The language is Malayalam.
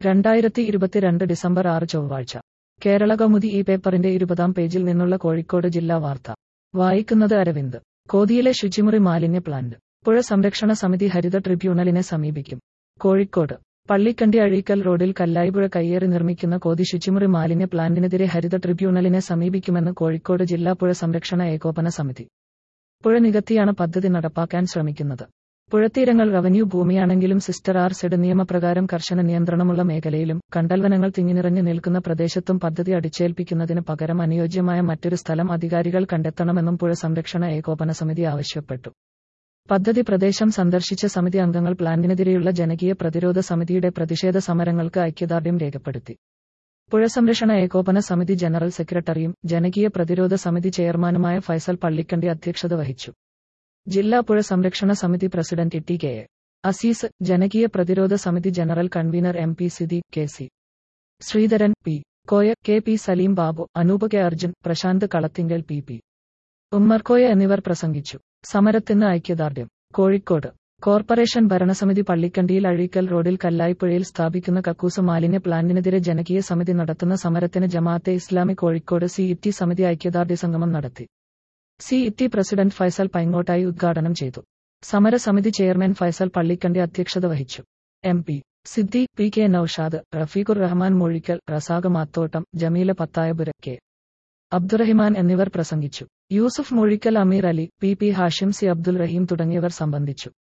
രണ്ടായിരത്തി ഇരുപത്തിരണ്ട് ഡിസംബർ ആറ് ചൊവ്വാഴ്ച കേരള കൗമുദി ഈ പേപ്പറിന്റെ ഇരുപതാം പേജിൽ നിന്നുള്ള കോഴിക്കോട് ജില്ലാ വാർത്ത വായിക്കുന്നത് അരവിന്ദ് കോതിയിലെ ശുചിമുറി മാലിന്യ പ്ലാന്റ് പുഴ സംരക്ഷണ സമിതി ഹരിത ട്രിബ്യൂണലിനെ സമീപിക്കും കോഴിക്കോട് പള്ളിക്കണ്ടി അഴീക്കൽ റോഡിൽ കല്ലായിപ്പുഴ കയ്യേറി നിർമ്മിക്കുന്ന കോതി ശുചിമുറി മാലിന്യ പ്ലാന്റിനെതിരെ ഹരിത ട്രിബ്യൂണലിനെ സമീപിക്കുമെന്ന് കോഴിക്കോട് ജില്ലാ പുഴ സംരക്ഷണ ഏകോപന സമിതി പുഴ നികത്തിയാണ് പദ്ധതി നടപ്പാക്കാൻ ശ്രമിക്കുന്നത് പുഴത്തീരങ്ങൾ റവന്യൂ ഭൂമിയാണെങ്കിലും സിസ്റ്റർ ആർ സെഡ് നിയമപ്രകാരം കർശന നിയന്ത്രണമുള്ള മേഖലയിലും കണ്ടൽവനങ്ങൾ തിങ്ങിനിറഞ്ഞു നിൽക്കുന്ന പ്രദേശത്തും പദ്ധതി അടിച്ചേൽപ്പിക്കുന്നതിന് പകരം അനുയോജ്യമായ മറ്റൊരു സ്ഥലം അധികാരികൾ കണ്ടെത്തണമെന്നും പുഴ സംരക്ഷണ ഏകോപന സമിതി ആവശ്യപ്പെട്ടു പദ്ധതി പ്രദേശം സന്ദർശിച്ച സമിതി അംഗങ്ങൾ പ്ലാന്റിനെതിരെയുള്ള ജനകീയ പ്രതിരോധ സമിതിയുടെ പ്രതിഷേധ സമരങ്ങൾക്ക് ഐക്യദാർഢ്യം രേഖപ്പെടുത്തി പുഴ സംരക്ഷണ ഏകോപന സമിതി ജനറൽ സെക്രട്ടറിയും ജനകീയ പ്രതിരോധ സമിതി ചെയർമാനുമായ ഫൈസൽ പള്ളിക്കണ്ടി അധ്യക്ഷത വഹിച്ചു ജില്ലാ പുഴ സംരക്ഷണ സമിതി president T K A. Azeez ജനകീയ പ്രതിരോധ സമിതി general convener M P Siddi K C Sreedharan P Koya K P Saleem Babu Anoop K Arjun Prashanth Kalathinkal P P Ummerkoya എന്നിവർ പ്രസംഗിച്ചു സമരത്തിന് ഐക്യദാർഢ്യം കോഴിക്കോട് കോർപ്പറേഷൻ ഭരണസമിതി പള്ളിക്കണ്ടിയിൽ അഴീക്കൽ റോഡിൽ കല്ലായിപ്പുഴയിൽ സ്ഥാപിക്കുന്ന കക്കൂസ് മാലിന്യ പ്ലാന്റിനെതിരെ ജനകീയ സമിതി നടത്തുന്ന സമരത്തിന് ജമാഅത്തെ ഇസ്ലാമി കോഴിക്കോട് സി ഇറ്റി സമിതി ഐക്യദാർഢ്യ സംഗമം നടത്തി city president Faisal Paingottayi ഉദ്ഘാടനം ചെയ്തു സമരസമിതി ചെയർമാൻ ഫൈസൽ പള്ളിക്കണ്ടി അധ്യക്ഷത വഹിച്ചു M P Siddi P K Noushad Rafeequr Rahman Mozhikkal Razak Mathottam Jameela Pathayapura K Abdurahiman എന്നിവർ പ്രസംഗിച്ചു Yousuf Mozhikkal Ameer Ali P P Hashim C Abdul Raheem തുടങ്ങിയവർ സംബന്ധിച്ചു